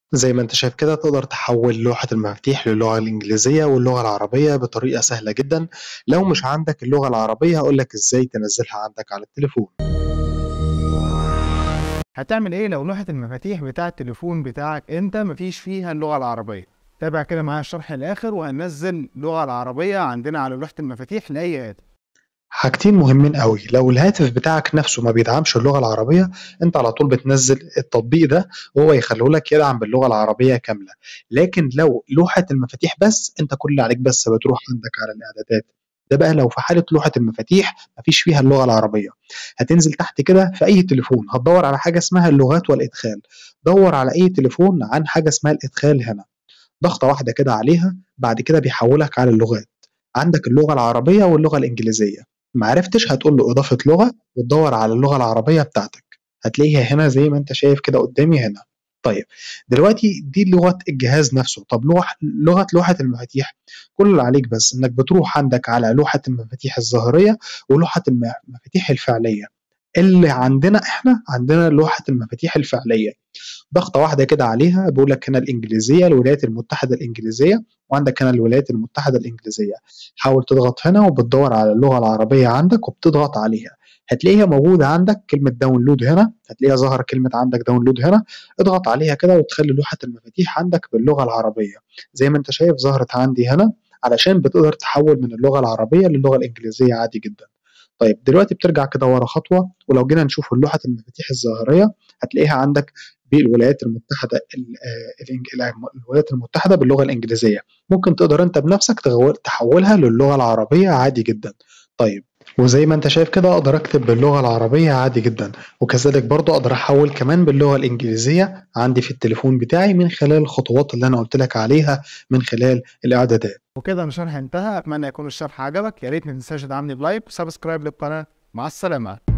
زي ما أنت شايف كده تقدر تحوّل لوحة المفاتيح للغة الإنجليزية واللغة العربية بطريقة سهلة جدًا، لو مش عندك اللغة العربية هاقول لك إزاي تنزّلها عندك على التليفون. هتعمل ايه لو لوحة المفاتيح بتاع التليفون بتاعك انت مفيش فيها اللغة العربية تابع كده معايا الشرح الاخر وهننزل اللغة العربية عندنا على لوحة المفاتيح لأي هاتف حاجتين مهمين أوي، لو الهاتف بتاعك نفسه ما بيدعمش اللغة العربية، أنت على طول بتنزّل التطبيق ده وهو يخلّيه لك يدعم باللغة العربية كاملة، لكن لو لوحة المفاتيح بس، أنت كل اللي عليك بس بتروح عندك على الإعدادات، ده بقى لو في حالة لوحة المفاتيح ما فيش فيها اللغة العربية، هتنزل تحت كده في أي تليفون هتدوّر على حاجة اسمها اللغات والإدخال، دَوّر على أي تليفون عن حاجة اسمها الإدخال هنا، ضغطة واحدة كده عليها بعد كده بيحوّلك على اللغات، عندك اللغة العربية واللغة الإنجليزية، ما عرفتش هتقول له إضافة لغة وتدوّر على اللغة العربية بتاعتك، هتلاقيها هنا زي ما أنت شايف كده قدّامي هنا. طيب دلوقتي دي لغة الجهاز نفسه، طب لوح لغة لوحة المفاتيح، كل اللي عليك بس إنك بتروح عندك على لوحة المفاتيح الظاهرية ولوحة الم المفاتيح الفعلية، اللي عندنا إحنا عندنا لوحة المفاتيح الفعلية، ضغطة واحدة كده عليها بيقول لك هنا الإنجليزية الولايات المتحدة الإنجليزية وعندك هنا الولايات المتحدة الإنجليزية، حاول تضغط هنا وبتدوّر على اللغة العربية عندك وبتضغط عليها، هتلاقيها موجودة عندك كلمة download هنا، هتلاقيها ظاهرة كلمة عندك download هنا، اضغط عليها كده وتخلّي لوحة المفاتيح عندك باللغة العربية، زي ما أنت شايف ظهرت عندي هنا علشان بتقدر تحوّل من اللغة العربية للغة الإنجليزية عادي جدًا. طيب دلوقتي بترجع كده ورا خطوة ولو جينا نشوف لوحة المفاتيح الظاهرية هتلاقيها عندك بالولايات المتحدة ال آآ الإنج ال الولايات المتحدة باللغة الإنجليزية، ممكن تقدر أنت بنفسك تغو تحوّلها للغة العربية عادي جدًا. طيب وزي ما أنت شايف كده أقدر أكتب باللغة العربية عادي جدًا، وكذلك برضه أقدر أحوّل كمان باللغة الإنجليزية عندي في التليفون بتاعي من خلال الخطوات اللي أنا قُلت لك عليها من خلال الإعدادات. وكده الشرح انتهى اتمنى يكون الشرح عجبك يا ريت ما تنساش تدعمني بلايك وسبسكرايب للقناة مع السلامة